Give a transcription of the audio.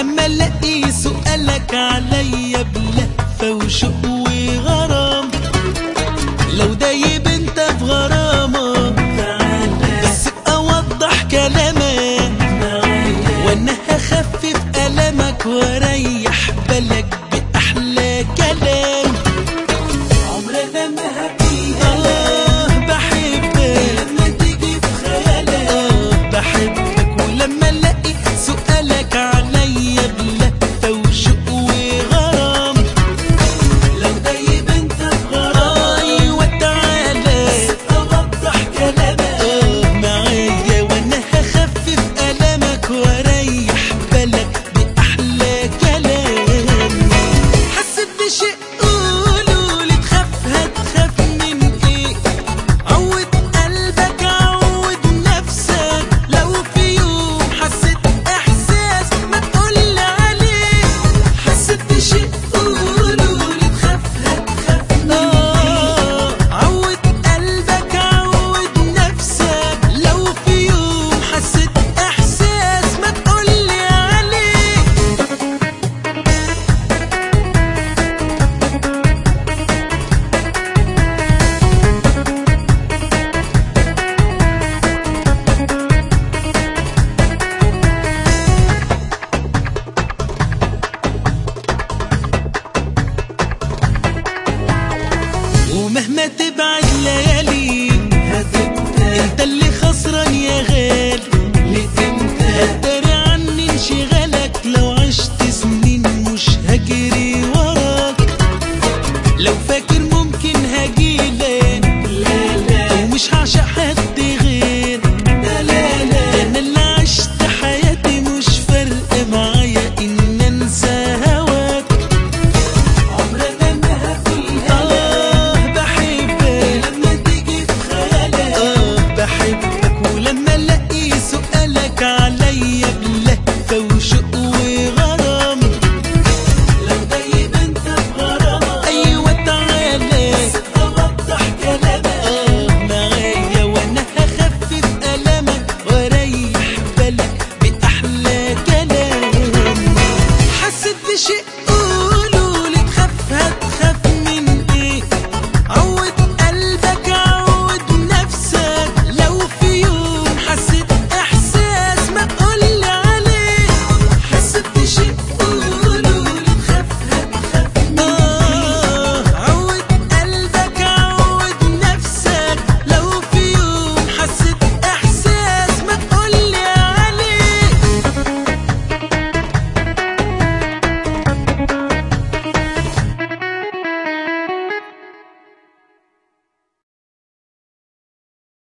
ولما الاقي سؤالك عليا بلهفة وشوق وغرام لو دايب انت في غرامة بس اوضح كلامك وانا هخفف المك واريح بالك باحلى كلام عمرنا ما هبقيها آه بحبك لما تيجي في خيالك آه بحبك ولما الاقي سؤالك عليا بلهفة وشوق وغرام لو دايب انت في غرام ايوه تعالى اوضح كلامك آه معايا وانا هخفف المك واريح بالك باحلى كلام حسيت بشيء قولولي تخاف هتخاف من ايه عود قلبك عود نفسك لو في يوم حسيت احساس ما تقولي عليه حسيت بشيء قولولي تخاف هتخاف من ايه عود قلبك عود نفسك لو في يوم حسيت احساس ما تقولي عليه ومهما تبعد ليالي انت اللي خسران يا غالي هتداري عني انشغالك لو عشت سنين مش هجري وراك لو فاكر ممكن هجيلك ومش هعشق